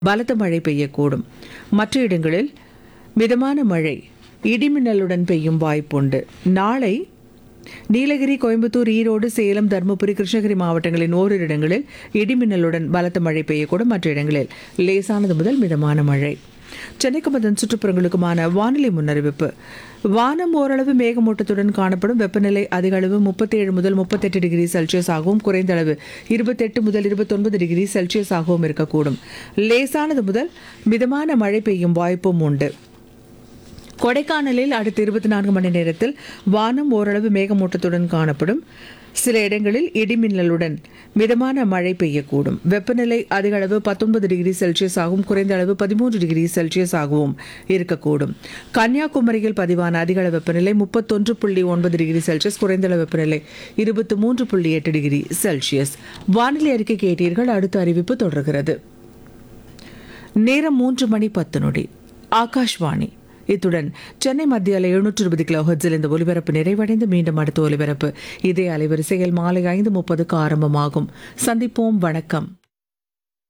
பலத்த மழை பெய்யக்கூடும் மற்ற இடங்களில் மிதமான மழை இடிமின்னலுடன் பெய்யும் வாய்ப்புண்டு நாளை நீலகிரி கோயம்புத்தூர் ஈரோடு சேலம் தருமபுரி கிருஷ்ணகிரி மாவட்டங்களின் ஓரிரு இடங்களில் இடிமின்னலுடன் பலத்த மழை பெய்யக்கூடும் மற்ற இடங்களில் லேசானது முதல் மிதமான மழை சென்னைக்கும் அதன் சுற்றுப்புறங்களுக்குமான வானிலை முன்னறிவிப்பு வானம் ஓரளவு மேகமூட்டத்துடன் காணப்படும் வெப்பநிலை அதிக அளவு முப்பத்தி ஏழு முதல் முப்பத்தெட்டு டிகிரி செல்சியஸ் ஆகவும் குறைந்த அளவு இருபத்தெட்டு முதல் இருபத்தொன்பது டிகிரி செல்சியஸ் ஆகவும் இருக்கக்கூடும் லேசானது முதல் மிதமான மழை பெய்யும் வாய்ப்பும் உண்டு கொடைக்கானலில் அடுத்த இருபத்தி நான்கு மணி நேரத்தில் வானம் ஓரளவு மேகமூட்டத்துடன் காணப்படும் சில இடங்களில் இடிமின்னலுடன் மிதமான மழை பெய்யக்கூடும் வெப்பநிலை அதிக அளவு பத்தொன்பது டிகிரி செல்சியஸ் ஆகவும் குறைந்த அளவு பதிமூன்று டிகிரி செல்சியஸ் ஆகவும் இருக்கக்கூடும் கன்னியாகுமரியில் பதிவான அதிக அளவு வெப்பநிலை முப்பத்தொன்று புள்ளி ஒன்பது டிகிரி செல்சியஸ் குறைந்த அளவு வெப்பநிலை இருபத்தி மூன்று புள்ளி எட்டு டிகிரி செல்சியஸ் வானிலை அறிக்கை கேட்டீர்கள் அடுத்த அறிவிப்பு தொடர்கிறது நேரம் மூன்று மணி பத்து நொடி ஆகாஷ்வாணி இத்துடன் சென்னை மத்திய அலை எழுநூற்று இருபது கிலோ ஹெர்ட்ஸில் இந்த ஒலிபரப்பு நிறைவடைந்து மீண்டும் அடுத்த ஒலிபரப்பு இதே அலைவரிசையில் மாலை ஐந்து முப்பதுக்கு ஆரம்பமாகும் சந்திப்போம் வணக்கம்